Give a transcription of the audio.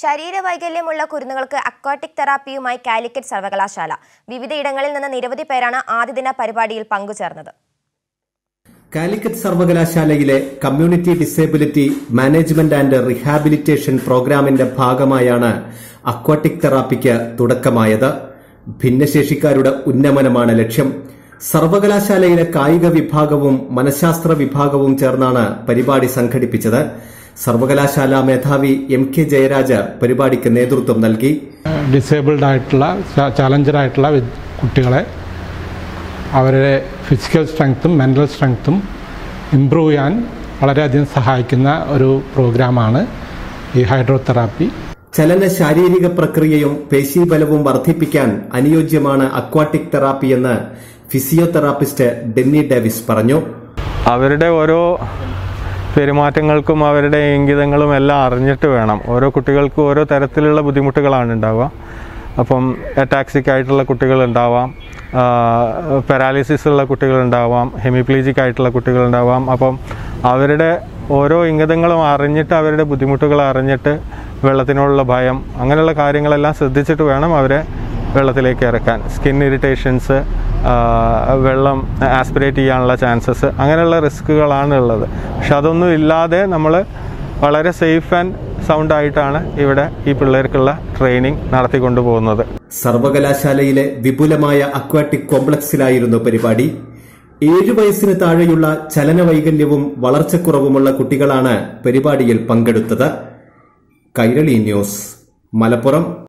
ശരീരവൈകല്യമുള്ള കുരുന്നുകൾക്ക് aquatic തെറാപ്പിയുമായി Calicut സർവകലാശാല വിവിധയിടങ്ങളിൽ നിന്ന് നിരവധി പേരാണ് ആദ്യദിന പരിപാടിയിൽ പങ്കുചേർന്നത് കാലിക്കറ്റ് സർവകലാശാലയിലെ community disability management and rehabilitation പ്രോഗ്രാമിന്റെ ഭാഗമായാണ് അക്വാട്ടിക് തെറാപ്പിക്ക് തുടക്കമായത് ഭിന്നശേഷിക്കാരുടെ ഉന്നമനമാണ് ലക്ഷ്യം സർവകലാശാലയിലെ കായിക വിഭാഗവും മനഃശാസ്ത്ര വിഭാഗവും ചേർന്നാണ് പരിപാടി സംഘടിപ്പിച്ചത് സർവകലാശാല മേധാവി എം കെ ജയരാജ് പരിപാടിക്ക് നേതൃത്വം നൽകി ഡിസേബിൾഡ് ആയിട്ടുള്ള ചാലഞ്ചർ ആയിട്ടുള്ള വി- കുട്ടികളെ അവരുടെ ഫിസിക്കൽ സ്ട്രെങ്ത്തും മെൻ്റൽ സ്ട്രെങ്ത്തും ഇമ്പ്രൂവ് ചെയ്യാൻ വളരെയധികം സഹായിക്കുന്ന ഒരു പ്രോഗ്രാമാണ് ഈ ഹൈഡ്രോതെറാപ്പി ചലന ശാരീരിക പ്രക്രിയയും പേശീബലവും വർദ്ധിപ്പിക്കാൻ അനുയോജ്യമാണ് അക്വാട്ടിക് തെറാപ്പി എന്ന് ഫിസിയോതെറാപ്പിസ്റ്റ് ഡെന്നി ഡേവിസ് പറഞ്ഞു അവരുടെ ഓരോ പെരുമാറ്റങ്ങൾക്കും അവരുടെ ഇംഗിതങ്ങളും എല്ലാം അറിഞ്ഞിട്ട് വേണം ഓരോ കുട്ടികൾക്കും ഓരോ തരത്തിലുള്ള ബുദ്ധിമുട്ടുകളാണ് ഉണ്ടാവുക അപ്പം അറ്റാക്സിക് ആയിട്ടുള്ള കുട്ടികളുണ്ടാവാം പാരാലിസിസ് ഉള്ള കുട്ടികളുണ്ടാവാം ഹെമിപ്ലീജിക് ആയിട്ടുള്ള കുട്ടികളുണ്ടാവാം അപ്പം അവരുടെ ഓരോ ഇംഗിതങ്ങളും അറിഞ്ഞിട്ട് അവരുടെ ബുദ്ധിമുട്ടുകൾ അറിഞ്ഞിട്ട് വെള്ളത്തിനോടുള്ള ഭയം അങ്ങനെയുള്ള കാര്യങ്ങളെല്ലാം ശ്രദ്ധിച്ചിട്ട് വേണം അവരെ വെള്ളത്തിലേക്ക് ഇറക്കാൻ സ്കിൻ ഇറിറ്റേഷൻസ് വെള്ളം ആസ്പിറേറ്റ് ചെയ്യാനുള്ള ചാൻസസ് അങ്ങനെയുള്ള റിസ്കുകളാണ് ഉള്ളത് പക്ഷെ അതൊന്നും ഇല്ലാതെ നമ്മൾ വളരെ സേഫ് ആൻഡ് സൗണ്ട് ആയിട്ടാണ് ഇവിടെ ഈ പിള്ളേർക്കുള്ള ട്രെയിനിങ് നടത്തിക്കൊണ്ടു പോകുന്നത് സർവകലാശാലയിലെ വിപുലമായ അക്വാട്ടിക് കോംപ്ലക്സിലായിരുന്നു പരിപാടി ഏഴു വയസ്സിന് താഴെയുള്ള ചലനവൈകല്യവും വളർച്ചക്കുറവുമുള്ള കുട്ടികളാണ് പരിപാടിയിൽ പങ്കെടുത്തത് കൈരളി ന്യൂസ് മലപ്പുറം